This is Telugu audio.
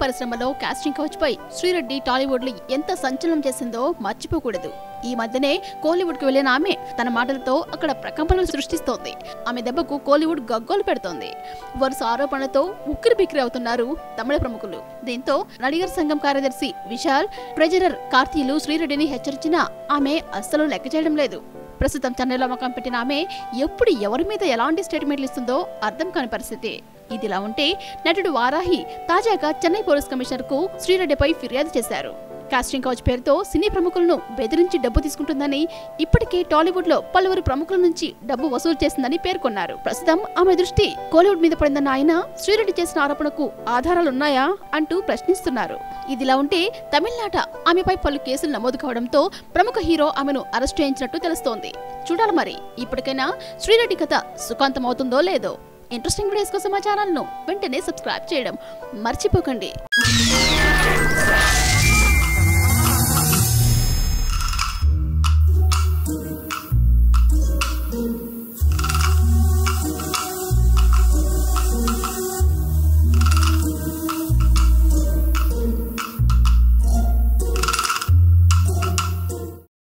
పరిశ్రమలో కాస్టింగ్ కౌచ్ పై శ్రీరెడ్డి టాలీవుడ్ లో ఎంత సంచలనం చేసిందో మర్చిపోకూడదు ఈ మధ్యనే కోలీవుడ్ కు వెళ్లిన ఆమె తన మాటలతో అక్కడ ప్రకంపనలు సృష్టిస్తోంది ఆమె దెబ్బకు కోలీవుడ్ గగ్గోలు పెడుతోంది వరుస ఆరోపణలతో ఉక్కిరి బిక్కిరి అవుతున్నారు తమిళ ప్రముఖులు దీంతో నడిగర్ సంఘం కార్యదర్శి విశాల్ ట్రెజరర్ కార్తీలు శ్రీరెడ్డిని హెచ్చరించినా ఆమె అస్సలు లెక్క చేయడం లేదు ప్రస్తుతం చెన్నైలో మకం పెట్టిన ఆమె ఎప్పుడు ఎవరి మీద ఎలాంటి స్టేట్మెంట్లు ఇస్తుందో అర్థం కాని పరిస్థితి ఇదిలా ఉంటే నటుడు వారాహి తాజాగా చెన్నై పోలీస్ కమిషనర్ కు శ్రీరెడ్డిపై ఫిర్యాదు చేశారు కాస్టింగ్ కౌచ్ పేరుతో సినీ ప్రముఖులను బెదిరించి డబ్బు తీసుకుంటుందని ఇప్పటికే టాలీవుడ్ లో పలువురు ప్రముఖుల నుంచి డబ్బు వసూలు చేసిందని పేర్కొన్నారు ప్రస్తుతం ఆమె దృష్టి కోలీవుడ్ మీద పడిందన్న ఆయన శ్రీరెడ్డి చేసిన ఆరోపణకు ఆధారాలున్నాయా అంటూ ప్రశ్నిస్తున్నారు ఇదిలా ఉంటే తమిళనాట ఆమెపై పలు కేసులు నమోదు కావడంతో ప్రముఖ హీరో ఆమెను అరెస్ట్ చేయించినట్టు తెలుస్తోంది చూడాలి మరి ఇప్పటికైనా శ్రీరెడ్డి కథ సుఖాంతమవుతుందో లేదో ఇంట్రెస్టింగ్ వీడియోస్ కోసం మా ఛానల్ను వెంటనే సబ్స్క్రైబ్ చేయడం మర్చిపోకండి